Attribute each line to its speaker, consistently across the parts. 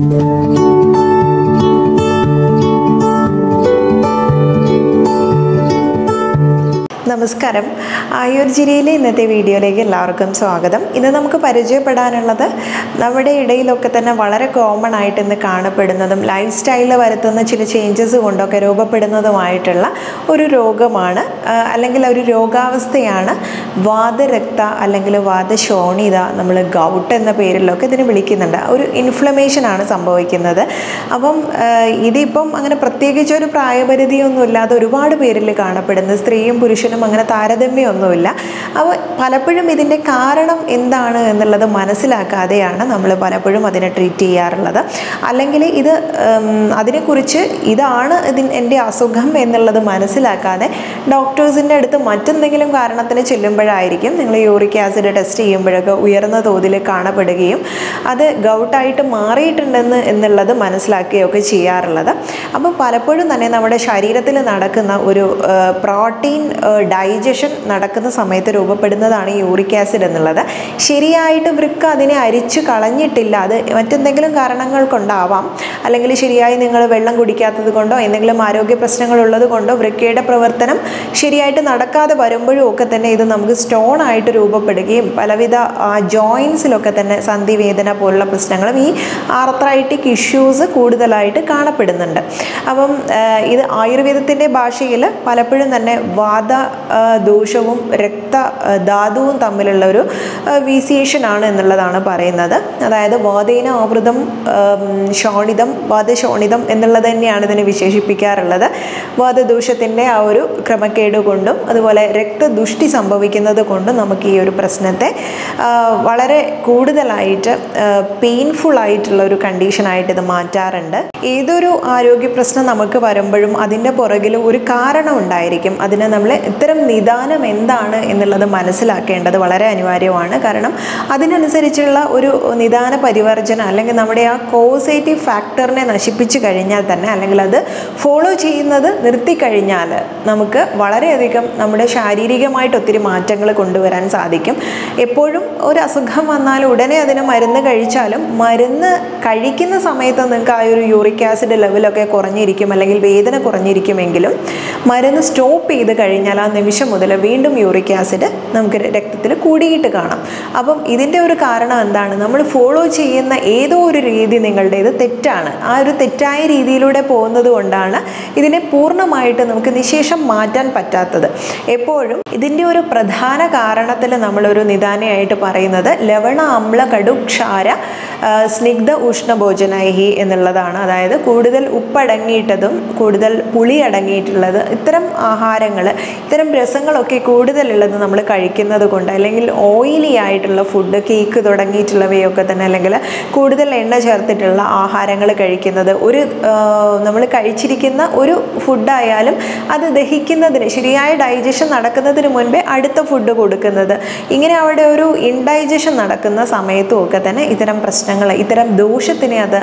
Speaker 1: നമസ്കാരം ആയുർജിരിയിലെ ഇന്നത്തെ വീഡിയോയിലേക്ക് എല്ലാവർക്കും സ്വാഗതം ഇന്ന് നമുക്ക് പരിചയപ്പെടാനുള്ളത് നമ്മുടെ ഇടയിലൊക്കെ തന്നെ വളരെ കോമൺ ആയിട്ട് ഇന്ന് കാണപ്പെടുന്നതും ലൈഫ് സ്റ്റൈലിൽ വരുത്തുന്ന ചില ചേഞ്ചസ് കൊണ്ടൊക്കെ രൂപപ്പെടുന്നതുമായിട്ടുള്ള ഒരു രോഗമാണ് ആ, അല്ലെങ്കിൽ ഒരു രോഗാവസ്ഥയാണ് വാതരക്ത അല്ലെങ്കിൽ വാതശോണിത നമ്മൾ ഗൗട്ട് എന്ന പേരിലൊക്കെ ഇതിന് വിളിക്കുന്നുണ്ട് ഒരു ഇൻഫ്ലമേഷൻ ആണ് സംഭവിക്കുന്നത് അപ്പം ആ, ഇതിപ്പം അങ്ങനെ പ്രത്യേകിച്ച് ഒരു പ്രായപരിധിയൊന്നും ഇല്ലാതെ ഒരുപാട് പേരിൽ കാണപ്പെടുന്നത് സ്ത്രീയും പുരുഷനും അങ്ങനെ താരതമ്യമൊന്നുമില്ല അപ്പോൾ പലപ്പോഴും ഇതിൻ്റെ കാരണം എന്താണ് എന്നുള്ളത് മനസ്സിലാക്കാതെയാണ് നമ്മൾ പലപ്പോഴും അതിനെ ട്രീറ്റ് ചെയ്യാറുള്ളത് അല്ലെങ്കിൽ ഇത് ഉം, അതിനെക്കുറിച്ച് ഇതാണ് ഇതിൻ എൻ്റെ അസുഖം എന്നുള്ളത് മനസ്സിലാക്കാതെ ഡോക്ടേഴ്സിൻ്റെ അടുത്ത് മറ്റെന്തെങ്കിലും കാരണത്തിന് ചെല്ലുമ്പോഴായിരിക്കും നിങ്ങൾ യൂറിക് ആസിഡ് ടെസ്റ്റ് ചെയ്യുമ്പോഴൊക്കെ ഉയർന്ന തോതിൽ കാണപ്പെടുകയും അത് ഗൗട്ടായിട്ട് മാറിയിട്ടുണ്ടെന്ന് എന്നുള്ളത് മനസ്സിലാക്കുകയൊക്കെ ചെയ്യാറുള്ളത് അപ്പോൾ പലപ്പോഴും തന്നെ നമ്മുടെ ശരീരത്തിൽ നടക്കുന്ന ഒരു പ്രോട്ടീൻ ഡൈജഷൻ നടക്കുന്ന സമയത്ത് രൂപപ്പെടുന്നതാണ് ഈ യൂറിക് ആസിഡ് എന്നുള്ളത് ശരിയായിട്ട് വൃക്ക അതിനെ അരിച്ചു കളഞ്ഞിട്ടില്ല അത് മറ്റെന്തെങ്കിലും കാരണങ്ങൾ കൊണ്ടാവാം അല്ലെങ്കിൽ ശരിയായി നിങ്ങൾ വെള്ളം കുടിക്കാത്തത് കൊണ്ടോ എന്തെങ്കിലും ആരോഗ്യ പ്രശ്നങ്ങൾ ഉള്ളത് കൊണ്ടോ വൃക്കയുടെ പ്രവർത്തനം ശരിയായിട്ട് നടക്കാതെ വരുമ്പോഴും ഒക്കെ തന്നെ ഇത് നമുക്ക് സ്റ്റോൺ ആയിട്ട് രൂപപ്പെടുകയും പലവിധ ജോയിൻസിലൊക്കെ തന്നെ സന്ധിവേദന പോലുള്ള പ്രശ്നങ്ങളും ഈ ആർത്രൈറ്റിക് ഇഷ്യൂസ് കൂടുതലായിട്ട് കാണപ്പെടുന്നുണ്ട് അപ്പം ആ, ഇത് ആയുർവേദത്തിൻ്റെ ഭാഷയിൽ പലപ്പോഴും തന്നെ വാദ ആ, ദോഷവും രക്ത ആ, ധാതുവും തമ്മിലുള്ള ഒരു വീസിയേഷൻ ആണ് എന്നുള്ളതാണ് പറയുന്നത് അതായത് വാതേന ആവൃതം ആം, ശോണിതം വാദശോണിതം എന്നുള്ളത് തന്നെയാണ് ഇതിനെ വിശേഷിപ്പിക്കാറുള്ളത് വാദദോഷത്തിൻ്റെ ആ ഒരു ക്രമക്കേട് കൊണ്ടും അതുപോലെ രക്തദുഷ്ടി സംഭവിക്കുന്നത് കൊണ്ടും നമുക്ക് ഈ ഒരു പ്രശ്നത്തെ ആ, വളരെ കൂടുതലായിട്ട് പെയിൻഫുൾ ആയിട്ടുള്ള ഒരു കണ്ടീഷനായിട്ട് ഇത് മാറ്റാറുണ്ട് ഏതൊരു ആരോഗ്യ പ്രശ്നം നമുക്ക് വരുമ്പോഴും അതിൻ്റെ പുറകിൽ ഒരു കാരണം ഉണ്ടായിരിക്കും അതിനെ നമ്മൾ ഇത്തരം നിദാനം എന്താണ് എന്നുള്ളത് മനസ്സിലാക്കേണ്ടത് വളരെ അനിവാര്യമാണ് കാരണം അതിനനുസരിച്ചുള്ള ഒരു നിദാന പരിവർജന അല്ലെങ്കിൽ നമ്മുടെ ആ കോസേറ്റീവ് ഫാക്ടറിനെ നശിപ്പിച്ചു കഴിഞ്ഞാൽ തന്നെ അല്ലെങ്കിൽ അത് ഫോളോ ചെയ്യുന്നത് നിർത്തിക്കഴിഞ്ഞാൽ നമുക്ക് വളരെയധികം നമ്മുടെ ശാരീരികമായിട്ട് ഒത്തിരി മാറ്റങ്ങൾ കൊണ്ടുവരാൻ സാധിക്കും എപ്പോഴും ഒരു അസുഖം വന്നാൽ ഉടനെ അതിന് മരുന്ന് കഴിച്ചാലും മരുന്ന് കഴിക്കുന്ന സമയത്ത് നിങ്ങൾക്ക് ആ ഒരു യൂറിക് ആസിഡ് ലെവലൊക്കെ കുറഞ്ഞിരിക്കും അല്ലെങ്കിൽ വേദന കുറഞ്ഞിരിക്കുമെങ്കിലും മരുന്ന് സ്റ്റോപ്പ് ചെയ്ത് കഴിഞ്ഞാൽ ആ നിമിഷം മുതൽ വീണ്ടും യൂറിക് ആസിഡ് നമുക്ക് രക്തത്തിൽ കൂടിയിട്ട് കാണാം അപ്പം ഇതിൻ്റെ ഒരു കാരണം എന്താണ് നമ്മൾ ഫോളോ ചെയ്യുന്ന ഏതോ ഒരു രീതി നിങ്ങളുടേത് തെറ്റാണ് ആ ഒരു തെറ്റായ രീതിയിലൂടെ പോകുന്നത് കൊണ്ടാണ് ഇതിനെ പൂർണ്ണമായിട്ട് നമുക്ക് നിശേഷം മാറ്റാൻ പറ്റാത്തത് എപ്പോഴും ഇതിൻ്റെ ഒരു പ്രധാന കാരണത്തിൽ നമ്മളൊരു നിദാനയായിട്ട് പറയുന്നത് ലവണ അമ്ല കടു ക്ഷാര ആ, സ്നിഗ്ധ ഉഷ്ണഭോജനൈഹി എന്നുള്ളതാണ് അതായത് കൂടുതൽ ഉപ്പടങ്ങിയിട്ടതും കൂടുതൽ പുളി അടങ്ങിയിട്ടുള്ളത് ഇത്തരം ആഹാരങ്ങൾ ഇത്തരം രസങ്ങളൊക്കെ കൂടുതലുള്ളത് നമ്മൾ കഴിക്കുന്നത് കൊണ്ട് അല്ലെങ്കിൽ ഓയിലി ആയിട്ടുള്ള ഫുഡ് കേക്ക് തുടങ്ങിയിട്ടുള്ളവയൊക്കെ തന്നെ അല്ലെങ്കിൽ കൂടുതൽ എണ്ണ ചേർത്തിട്ടുള്ള ആഹാരങ്ങൾ കഴിക്കുന്നത് ഒരു നമ്മൾ കഴിച്ചിരിക്കുന്ന ഒരു ഫുഡായാലും അത് ദഹിക്കുന്നതിന് ശരിയായ ഡൈജഷൻ നടക്കുന്നതിന് മുൻപേ അടുത്ത ഫുഡ് കൊടുക്കുന്നത് ഇങ്ങനെ അവിടെ ഒരു ഇൻഡൈജഷൻ നടക്കുന്ന സമയത്തും ഒക്കെ തന്നെ ഇത്തരം പ്രശ്നങ്ങൾ ഇത്തരം ദോഷത്തിനെ അത്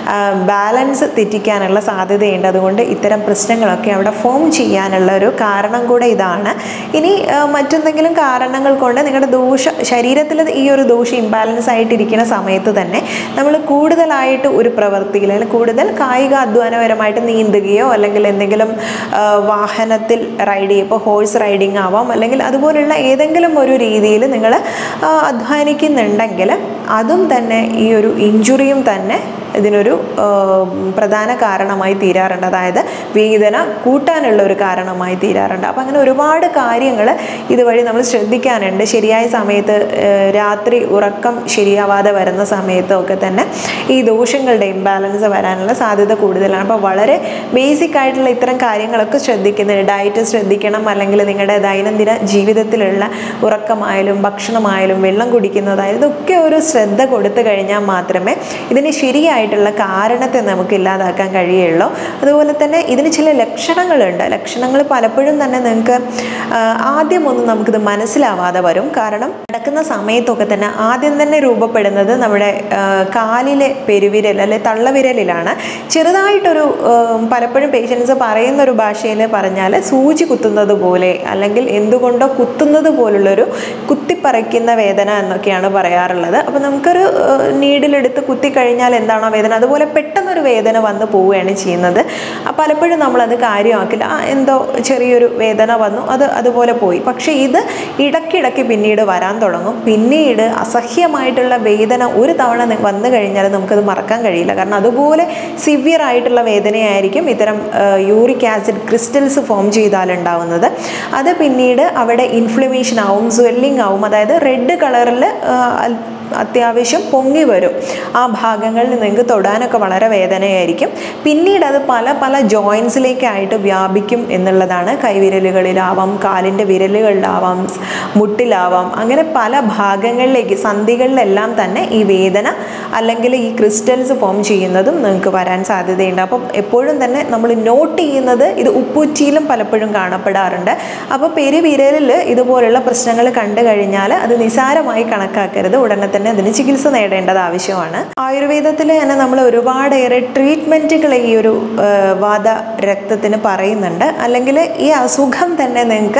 Speaker 1: ബാലൻസ് തെറ്റിക്കാനുള്ള സാധ്യതയുണ്ട് അതുകൊണ്ട് ഇത്തരം പ്രശ്നങ്ങളൊക്കെ അവിടെ ഫോം ചെയ്യാനുള്ള ഒരു കാരണം കൂടെ ഇതാണ് ഇനി ആ, മറ്റെന്തെങ്കിലും കാരണങ്ങൾ കൊണ്ട് നിങ്ങളുടെ ദോഷ ശരീരത്തിൽ ഈ ഒരു ദോഷം ഇംബാലൻസ് ആയിട്ടിരിക്കുന്ന സമയത്ത് തന്നെ നമ്മൾ കൂടുതലായിട്ട് ഒരു പ്രവൃത്തിയിൽ അല്ലെങ്കിൽ കൂടുതൽ കായിക അധ്വാനപരമായിട്ട് നീന്തുകയോ അല്ലെങ്കിൽ എന്തെങ്കിലും ആ, വാഹനത്തിൽ റൈഡ് ചെയ്യുക ഇപ്പോൾ ഹോഴ്സ് റൈഡിങ് ആവാം അല്ലെങ്കിൽ അതുപോലുള്ള ഏതെങ്കിലും ഒരു രീതിയിൽ നിങ്ങൾ അധ്വാനിക്കുന്നുണ്ടെങ്കിൽ അതും തന്നെ ഈ ഒരു ഇഞ്ചുറിയും തന്നെ ഇതിനൊരു ആ, പ്രധാന കാരണമായി തീരാറുണ്ട് അതായത് വേദന കൂട്ടാനുള്ള ഒരു കാരണമായി തീരാറുണ്ട് അപ്പം അങ്ങനെ ഒരുപാട് കാര്യങ്ങൾ ഇതുവഴി നമ്മൾ ശ്രദ്ധിക്കാനുണ്ട് ശരിയായ സമയത്ത് ആ, രാത്രി ഉറക്കം ശരിയാവാതെ വരുന്ന സമയത്തൊക്കെ തന്നെ ഈ ദോഷങ്ങളുടെ ഇംബാലൻസ് വരാനുള്ള സാധ്യത കൂടുതലാണ് അപ്പോൾ വളരെ ബേസിക് ആയിട്ടുള്ള ഇത്തരം കാര്യങ്ങളൊക്കെ ശ്രദ്ധിക്കുന്നുണ്ട് ഡയറ്റ് ശ്രദ്ധിക്കണം അല്ലെങ്കിൽ നിങ്ങളുടെ ദൈനംദിന ജീവിതത്തിലുള്ള ഉറക്കമായാലും ഭക്ഷണമായാലും വെള്ളം കുടിക്കുന്നതായാലും ഇതൊക്കെ ഒരു ശ്രദ്ധ കൊടുത്തു കഴിഞ്ഞാൽ മാത്രമേ ഇതിന് ശരിയായിട്ടുള്ള കാരണത്തെ നമുക്ക് ഇല്ലാതാക്കാൻ കഴിയുള്ളൂ അതുപോലെ തന്നെ ഇതിന് ചില ലക്ഷണങ്ങളുണ്ട് ലക്ഷണങ്ങൾ പലപ്പോഴും തന്നെ നിങ്ങൾക്ക് ആ, ആദ്യമൊന്നും നമുക്കിത് മനസ്സിലാവാതെ വരും കാരണം നടക്കുന്ന സമയത്തൊക്കെ തന്നെ ആദ്യം തന്നെ രൂപപ്പെടുന്നത് നമ്മുടെ ആ, കാലിലെ പെരുവിരൽ അല്ലെ തള്ളവിരലിലാണ് ചെറുതായിട്ടൊരു ആ, പലപ്പോഴും പേഷ്യൻസ് പറയുന്ന ഒരു ഭാഷയിൽ പറഞ്ഞാൽ സൂചി കുത്തുന്നത് പോലെ അല്ലെങ്കിൽ എന്തുകൊണ്ടോ കുത്തുന്നത് പോലുള്ളൊരു കുത്തിപ്പറിക്കുന്ന വേദന എന്നൊക്കെയാണ് പറയാറുള്ളത് അപ്പോൾ നമുക്കൊരു നീഡിലെടുത്ത് കുത്തിക്കഴിഞ്ഞാൽ എന്താണോ വേദന അതുപോലെ പെട്ടെന്നൊരു വേദന വന്ന് പോവുകയാണ് ചെയ്യുന്നത് ആ, പലപ്പോഴും നമ്മളത് കാര്യമാക്കില്ല ആ എന്തോ ചെറിയൊരു വേദന വന്നു അത് അതുപോലെ പോയി പക്ഷേ ഇത് ഇടയ്ക്കിടയ്ക്ക് പിന്നീട് വരാൻ തുടങ്ങും പിന്നീട് അസഹ്യമായിട്ടുള്ള വേദന ഒരു തവണ നി- വന്നു കഴിഞ്ഞാൽ നമുക്കത് മറക്കാൻ കഴിയില്ല കാരണം അതുപോലെ സിവിയർ ആയിട്ടുള്ള വേദനയായിരിക്കും ഇത്തരം യൂറിക് ആസിഡ് ക്രിസ്റ്റൽസ് ഫോം ചെയ്താലുണ്ടാവുന്നത് അത് പിന്നീട് അവിടെ ഇൻഫ്ലമേഷൻ ആവും സ്വെല്ലിംഗ് ആവും അതായത് റെഡ് കളറിൽ അത്യാവശ്യം പൊങ്ങി വരും ആ ഭാഗങ്ങളിൽ നിങ്ങൾക്ക് തൊടാനൊക്കെ വളരെ വേദനയായിരിക്കും പിന്നീട് അത് പല പല ജോയിൻസിലേക്കായിട്ട് വ്യാപിക്കും എന്നുള്ളതാണ് കൈവിരലുകളിലാവാം കാലിൻ്റെ വിരലുകളിലാവാം സ് മുട്ടിലാവാം അങ്ങനെ പല ഭാഗങ്ങളിലേക്ക് സന്ധികളിലെല്ലാം തന്നെ ഈ വേദന അല്ലെങ്കിൽ ഈ ക്രിസ്റ്റൽസ് ഫോം ചെയ്യുന്നതും നിങ്ങൾക്ക് വരാൻ സാധ്യതയുണ്ട് അപ്പം എപ്പോഴും തന്നെ നമ്മൾ നോട്ട് ചെയ്യുന്നത് ഇത് ഉപ്പുറ്റിയിലും പലപ്പോഴും കാണപ്പെടാറുണ്ട് അപ്പോൾ പെരുവിരലിൽ ഇതുപോലുള്ള പ്രശ്നങ്ങൾ കണ്ടു കഴിഞ്ഞാൽ അത് നിസാരമായി കണക്കാക്കരുത് ഉടനെ തന്നെ അതിന് ചികിത്സ നേടേണ്ടത് ആവശ്യമാണ് ആയുർവേദത്തിൽ തന്നെ നമ്മൾ ഒരുപാടേറെ ട്രീറ്റ്മെൻറ്റുകൾ ഈ ഒരു ആ, വാത രക്തത്തിന് പറയുന്നുണ്ട് അല്ലെങ്കിൽ ഈ അസുഖം തന്നെ നിങ്ങൾക്ക്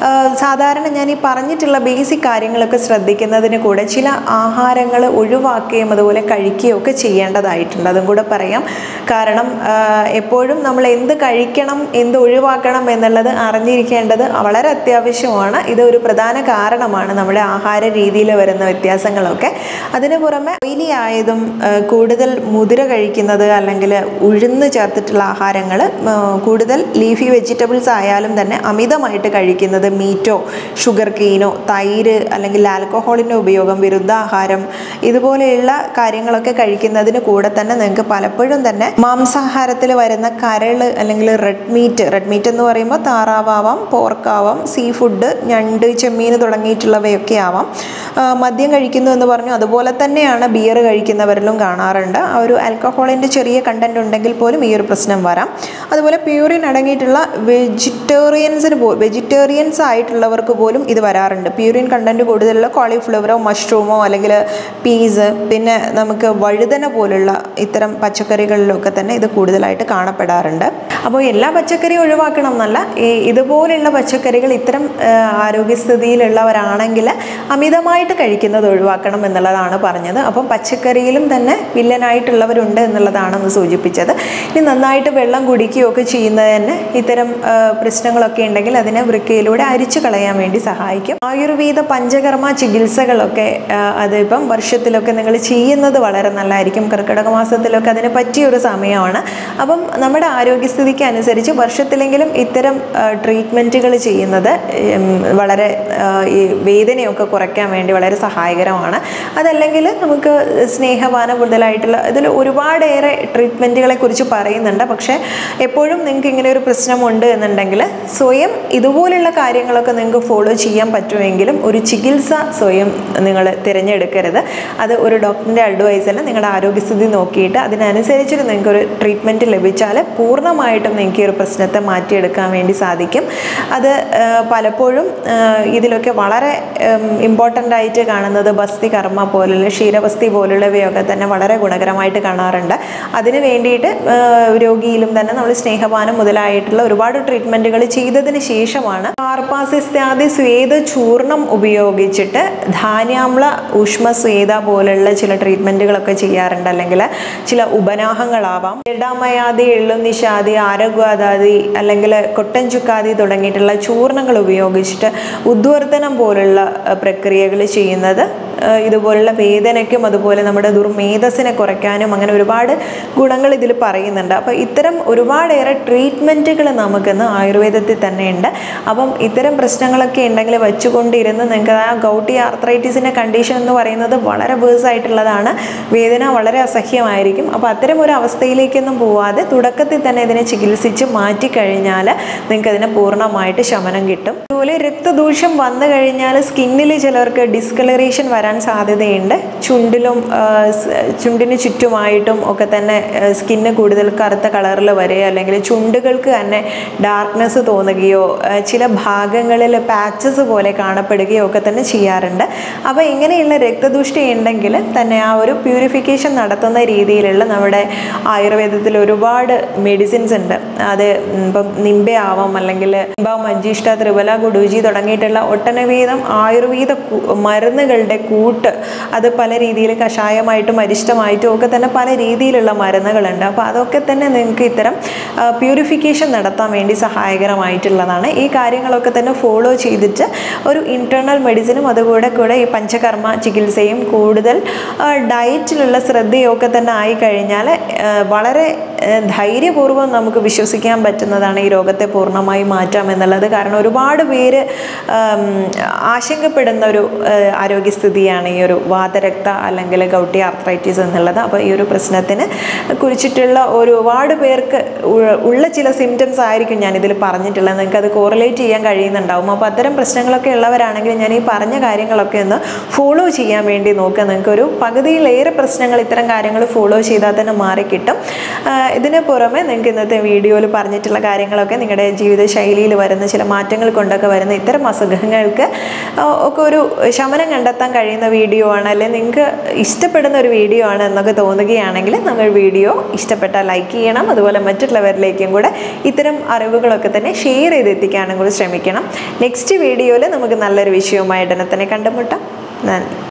Speaker 1: സാധാരണ ഞാൻ ഈ പറഞ്ഞിട്ടുള്ള ബേസിക് കാര്യങ്ങളൊക്കെ ശ്രദ്ധിക്കുന്നതിന് കൂടെ ചില ആഹാരങ്ങൾ ഒഴിവാക്കുകയും അതുപോലെ കഴിക്കുകയും ഒക്കെ ചെയ്യേണ്ടതായിട്ടുണ്ട് അതും കൂടെ പറയാം കാരണം ആ, എപ്പോഴും നമ്മൾ എന്ത് കഴിക്കണം എന്ത് ഒഴിവാക്കണം എന്നുള്ളത് അറിഞ്ഞിരിക്കേണ്ടത് വളരെ അത്യാവശ്യമാണ് ഇത് ഒരു പ്രധാന കാരണമാണ് നമ്മുടെ ആഹാര രീതിയിൽ വരുന്ന വ്യത്യാസങ്ങളൊക്കെ അതിന് പുറമെ ഓയിലി ആയതും ആ, കൂടുതൽ മുതിര കഴിക്കുന്നത് അല്ലെങ്കിൽ ഉഴുന്ന് ചേർത്തിട്ടുള്ള ആഹാരങ്ങൾ കൂടുതൽ ലീഫി വെജിറ്റബിൾസ് ആയാലും തന്നെ അമിതമായിട്ട് കഴിക്കുന്നത് മീറ്റോ ഷുഗർ കെയിനോ തൈര് അല്ലെങ്കിൽ ആൽക്കഹോളിൻ്റെ ഉപയോഗം വിരുദ്ധാഹാരം ഇതുപോലെയുള്ള കാര്യങ്ങളൊക്കെ കഴിക്കുന്നതിന് കൂടെ തന്നെ നിങ്ങൾക്ക് പലപ്പോഴും തന്നെ മാംസാഹാരത്തിൽ വരുന്ന കരൾ അല്ലെങ്കിൽ റെഡ് മീറ്റ് റെഡ് മീറ്റ് എന്ന് പറയുമ്പോൾ താറാവാം പോർക്കാവാം സീ ഫുഡ് ഞണ്ട് ചെമ്മീൻ തുടങ്ങിയിട്ടുള്ളവയൊക്കെ ആവാം ആ, മദ്യം കഴിക്കുന്നു എന്ന് പറഞ്ഞു അതുപോലെ തന്നെയാണ് ബിയർ കഴിക്കുന്നവരിലും കാണാറുണ്ട് ആ ഒരു ആൽക്കഹോളിൻ്റെ ചെറിയ കണ്ടന്റ് ഉണ്ടെങ്കിൽ പോലും ഈ ഒരു പ്രശ്നം വരാം അതുപോലെ പ്യൂറിൻ അടങ്ങിയിട്ടുള്ള വെജിറ്റേറിയൻസിന് പോ വെജിറ്റേറിയൻസ് ആയിട്ടുള്ളവർക്ക് പോലും ഇത് വരാറുണ്ട് പ്യൂറിൻ കണ്ടന്റ് കൂടുതലുള്ള കോളിഫ്ലവറോ മഷ്റൂമോ അല്ലെങ്കിൽ പീസ് പിന്നെ നമുക്ക് വഴുതന പോലുള്ള ഇത്തരം പച്ചക്കറികളിലൊക്കെ തന്നെ ഇത് കൂടുതലായിട്ട് കാണപ്പെടാറുണ്ട് അപ്പോൾ എല്ലാ പച്ചക്കറിയും ഒഴിവാക്കണം എന്നല്ല ഈ ഇതുപോലെയുള്ള പച്ചക്കറികൾ ഇത്തരം ആ, ആരോഗ്യസ്ഥിതിയിലുള്ളവരാണെങ്കിൽ അമിതമായിട്ട് കഴിക്കുന്നത് ഒഴിവാക്കണം എന്നുള്ളതാണ് പറഞ്ഞത് അപ്പം പച്ചക്കറിയിലും തന്നെ വില്ലനായിട്ടുള്ളവരുണ്ട് എന്നുള്ളതാണ് ഒന്ന് സൂചിപ്പിച്ചത് ഇനി നന്നായിട്ട് വെള്ളം കുടിക്കുകയൊക്കെ ചെയ്യുന്നത് തന്നെ ഇത്തരം ആ, പ്രശ്നങ്ങളൊക്കെ ഉണ്ടെങ്കിൽ അതിനെ വൃക്കയിലൂടെ അരിച്ചു കളയാൻ വേണ്ടി സഹായിക്കും ആയുർവേദ പഞ്ചകർമ്മ ചികിത്സകളൊക്കെ ആ, അതിപ്പം വർഷത്തിലൊക്കെ നിങ്ങൾ ചെയ്യുന്നത് വളരെ നല്ലതായിരിക്കും കർക്കിടക മാസത്തിലൊക്കെ അതിന് പറ്റിയ ഒരു സമയമാണ് അപ്പം നമ്മുടെ ആരോഗ്യസ്ഥിതിക്ക് അനുസരിച്ച് വർഷത്തിലെങ്കിലും ഇത്തരം ട്രീറ്റ്മെൻറ്റുകൾ ചെയ്യുന്നത് ഉം, വളരെ ആ, ഈ വേദനയൊക്കെ കുറയ്ക്കാൻ വേണ്ടി വളരെ സഹായകരമാണ് അതല്ലെങ്കിൽ നമുക്ക് സ്നേഹപാനം മുതലായിട്ടുള്ള ഇതിൽ ഒരുപാടേറെ ട്രീറ്റ്മെൻറ്റുകളെ കുറിച്ച് പറയുന്നുണ്ട് പക്ഷേ എപ്പോഴും നിങ്ങൾക്ക് ഇങ്ങനെ ഒരു പ്രശ്നമുണ്ട് എന്നുണ്ടെങ്കിൽ സ്വയം ഇതുപോലുള്ള കാര്യങ്ങളൊക്കെ നിങ്ങൾക്ക് ഫോളോ ചെയ്യാൻ പറ്റുമെങ്കിലും ഒരു ചികിത്സ സ്വയം നിങ്ങൾ തിരഞ്ഞെടുക്കരുത് അത് ഒരു ഡോക്ടറിൻ്റെ അഡ്വൈസിൽ നിങ്ങളുടെ ആരോഗ്യസ്ഥിതി നോക്കിയിട്ട് അതിനനുസരിച്ചിട്ട് നിങ്ങൾക്ക് ഒരു ട്രീറ്റ്മെൻറ്റ് ലഭിച്ചാൽ പൂർണ്ണമായിട്ടും നിങ്ങൾക്ക് ഈ ഒരു പ്രശ്നത്തെ മാറ്റിയെടുക്കാൻ വേണ്ടി സാധിക്കും അത് ആ, പലപ്പോഴും ആ, ഇതിലൊക്കെ വളരെ ഇമ്പോർട്ടൻ്റ് ആയിട്ട് കാണുന്നത് ബസ്തി കർമ്മ പോലുള്ള ക്ഷീരബസ്തി പോലുള്ളവയൊക്കെ തന്നെ വളരെ ഗുണകരമായിട്ട് കാണാറുണ്ട് അതിന് വേണ്ടിയിട്ട് ആ, രോഗിയിലും തന്നെ നമ്മൾ സ്നേഹപാനം മുതലായിട്ടുള്ള ഒരുപാട് ട്രീറ്റ്മെൻറ്റുകൾ ചെയ്തതിന് ശേഷമാണ് കാർപ്പാസിസ്ത്യാദി സ്വേദ ചൂർണം ഉപയോഗിച്ചിട്ട് ധാന്യാമ്ല ഊഷ്മ സ്വേദ പോലുള്ള ചില ട്രീറ്റ്മെൻറ്റുകളൊക്കെ ചെയ്യാറുണ്ട് അല്ലെങ്കിൽ ചില ഉപനാഹങ്ങളാവാം ജഡാമയാദി എള്ളുനിഷാദി ആരോഗ്യാദാദി അല്ലെങ്കിൽ കൊട്ടൻ ചുക്കാദി തുടങ്ങിയിട്ടുള്ള ചൂർണങ്ങൾ ഉപയോഗിച്ചിട്ട് ഉദ്വർത്തനം പോലുള്ള പ്രക്രിയകൾ ചെയ്യുന്നത് ആ, ഇതുപോലുള്ള വേദനയ്ക്കും അതുപോലെ നമ്മുടെ ദുർമേധസ്സിനെ കുറയ്ക്കാനും അങ്ങനെ ഒരുപാട് ഗുണങ്ങൾ ഇതിൽ പറയുന്നുണ്ട് അപ്പോൾ ഇത്തരം ഒരുപാടേറെ ട്രീറ്റ്മെൻറ്റുകൾ നമുക്കിന്ന് ആയുർവേദത്തിൽ തന്നെയുണ്ട് അപ്പം ഇത്തരം പ്രശ്നങ്ങളൊക്കെ ഉണ്ടെങ്കിൽ വെച്ചുകൊണ്ടിരുന്ന് നിങ്ങൾക്ക് ആ ഗൗട്ടി ആർത്രൈറ്റിസിൻ്റെ കണ്ടീഷൻ എന്ന് പറയുന്നത് വളരെ വേഴ്സ് ആയിട്ടുള്ളതാണ് വേദന വളരെ അസഹ്യമായിരിക്കും അപ്പോൾ അത്തരം ഒരു അവസ്ഥയിലേക്കൊന്നും പോവാതെ തുടക്കത്തിൽ തന്നെ ഇതിനെ ചികിത്സിച്ച് മാറ്റിക്കഴിഞ്ഞാൽ നിങ്ങൾക്ക് അതിനെ പൂർണ്ണമായിട്ട് ശമനം കിട്ടും അതുപോലെ രക്തദൂഷ്യം വന്നു കഴിഞ്ഞാൽ സ്കിന്നിൽ ചിലർക്ക് ഡിസ്കളറേഷൻ വരാൻ വരാൻ സാധ്യതയുണ്ട് ചുണ്ടിലും ആ, സ്- ചുണ്ടിന് ചുറ്റുമായിട്ടും ഒക്കെ തന്നെ സ്കിന്ന് കൂടുതൽ കറുത്ത കളറിൽ വരിക അല്ലെങ്കിൽ ചുണ്ടുകൾക്ക് തന്നെ ഡാർക്ക്നെസ് തോന്നുകയോ ആ, ചില ഭാഗങ്ങളിൽ പാച്ചസ് പോലെ കാണപ്പെടുകയോ ഒക്കെ തന്നെ ചെയ്യാറുണ്ട് അപ്പോൾ ഇങ്ങനെയുള്ള രക്തദുഷ്ടി ഉണ്ടെങ്കിൽ തന്നെ ആ ഒരു പ്യൂരിഫിക്കേഷൻ നടത്തുന്ന രീതിയിലുള്ള നമ്മുടെ ആയുർവേദത്തിൽ ഒരുപാട് മെഡിസിൻസ് ഉണ്ട് അത് ഇപ്പം നിംബ ആവാം അല്ലെങ്കിൽ നിംബ മഞ്ചിഷ്ട ത്രിപല ഗുഡൂജി തുടങ്ങിയിട്ടുള്ള ഒട്ടനവധം ആയുർവേദ കു- മരുന്നുകളുടെ കൂട്ട് അത് പല രീതിയിൽ കഷായമായിട്ടും അരിഷ്ടമായിട്ടും ഒക്കെ തന്നെ പല രീതിയിലുള്ള മരുന്നുകളുണ്ട് അപ്പോൾ അതൊക്കെ തന്നെ നിങ്ങൾക്ക് ഇത്തരം പ്യൂരിഫിക്കേഷൻ നടത്താൻ വേണ്ടി സഹായകരമായിട്ടുള്ളതാണ് ഈ കാര്യങ്ങളൊക്കെ തന്നെ ഫോളോ ചെയ്തിട്ട് ഒരു ഇൻറ്റേർണൽ മെഡിസിനും അതുകൂടെ കൂടെ ഈ പഞ്ചകർമ്മ ചികിത്സയും കൂടുതൽ ആ, ഡയറ്റിലുള്ള ശ്രദ്ധയൊക്കെ തന്നെ ആയി കഴിഞ്ഞാൽ ആ, വളരെ ആ, ധൈര്യപൂർവ്വം നമുക്ക് വിശ്വസിക്കാൻ പറ്റുന്നതാണ് ഈ രോഗത്തെ പൂർണ്ണമായി മാറ്റാം എന്നുള്ളത് കാരണം ഒരുപാട് പേര് ആം, ആശങ്കപ്പെടുന്ന ഒരു ആ, ആരോഗ്യസ്ഥിതിയാണ് ഈ ഒരു വാതരക്ത അല്ലെങ്കിൽ ഗൗട്ടി ആർത്രൈറ്റിസ് എന്നുള്ളത് അപ്പോൾ ഈ ഒരു പ്രശ്നത്തിന് കുറിച്ചിട്ടുള്ള ഒരുപാട് പേർക്ക് ഉ- ഉള്ള ചില സിംറ്റംസ് ആയിരിക്കും ഞാൻ ഇതിൽ പറഞ്ഞിട്ടുള്ളത് നിങ്ങൾക്ക് അത് കോറിലേറ്റ് ചെയ്യാൻ കഴിയുന്നുണ്ടാവും അപ്പോൾ അത്തരം പ്രശ്നങ്ങളൊക്കെ ഉള്ളവരാണെങ്കിൽ ഞാൻ ഈ പറഞ്ഞ കാര്യങ്ങളൊക്കെ ഒന്ന് ഫോളോ ചെയ്യാൻ വേണ്ടി നോക്കുക നിങ്ങൾക്ക് ഒരു പകുതിയിലേറെ പ്രശ്നങ്ങൾ ഇത്തരം കാര്യങ്ങൾ ഫോളോ ചെയ്താൽ തന്നെ മാറിക്കിട്ടും ആ, ഇതിന് പുറമെ നിങ്ങൾക്ക് ഇന്നത്തെ വീഡിയോയിൽ പറഞ്ഞിട്ടുള്ള കാര്യങ്ങളൊക്കെ നിങ്ങളുടെ ജീവിതശൈലിയിൽ വരുന്ന ചില മാറ്റങ്ങൾ കൊണ്ടൊക്കെ വരുന്ന ഇത്തരം അസുഖങ്ങൾക്ക് ആ, ഒക്കെ ഒരു ശമനം കണ്ടെത്താൻ കഴിയുന്ന വീഡിയോ ആണ് അല്ലെങ്കിൽ നിങ്ങൾക്ക് ഇഷ്ടപ്പെടുന്ന ഒരു വീഡിയോ ആണ് എന്നൊക്കെ തോന്നുകയാണെങ്കിൽ നമ്മൾ വീഡിയോ ഇഷ്ടപ്പെട്ടാൽ ലൈക്ക് ചെയ്യണം അതുപോലെ മറ്റുള്ളവരിലേക്കും കൂടെ ഇത്തരം അറിവുകളൊക്കെ തന്നെ ഷെയർ ചെയ്ത് എത്തിക്കാനും കൂടി ശ്രമിക്കണം നെക്സ്റ്റ് വീഡിയോയിൽ നമുക്ക് നല്ലൊരു വിഷയവുമായിട്ട് തന്നെ കണ്ടുമുട്ടാം നന്ദി